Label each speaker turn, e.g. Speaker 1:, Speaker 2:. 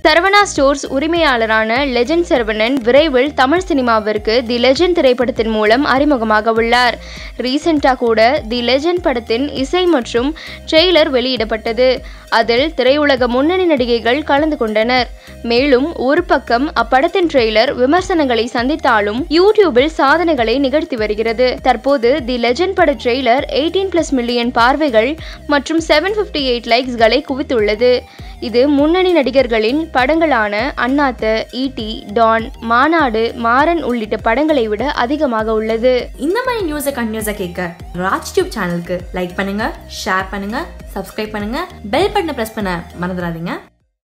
Speaker 1: Saravana stores உரிமையாளரான legend Saravanan விரைவில் தமிழ் சினிமாவிற்கு தி legend திரைப்படத்தின் மூலம் அறிமுகமாக உள்ளார் ரீசெண்டாக கூட தி லெஜண்ட் படத்தின் இசை மற்றும் ட்ரெய்லர் வெளியிடப்பட்டது அதில் திரையுலக முன்னணி நடிகைகள் கலந்து கொண்டனர் மேலும் ஒரு பக்கம் அப்படத்தின் ட்ரெய்லர் விமர்சனங்களை சந்தித்தாலும் யூடியூபில் சாதனைகளை நிகழ்த்தி வருகிறது தற்போது தி லெஜண்ட் பட ட்ரெய்லர் எயிட்டீன் பிளஸ் மில்லியன் பார்வைகள் மற்றும் செவன் ஃபிஃப்டி எயிட் லைக்ஸ்களை குவித்துள்ளது இது முன்னணி நடிகர்களின் படங்களான அண்ணாத்த ஈட்டி டான் மாநாடு மாறன் உள்ளிட்ட படங்களை விட அதிகமாக உள்ளது
Speaker 2: இந்த மாதிரி நியூஸை கண்டினியூஸாக கேட்க ராஜ் டியூப் சேனலுக்கு லைக் பண்ணுங்க ஷேர் பண்ணுங்க சப்ஸ்கிரைப் பண்ணுங்க பெல் பட்டனை ப்ரெஸ் பண்ண மறந்துடாதீங்க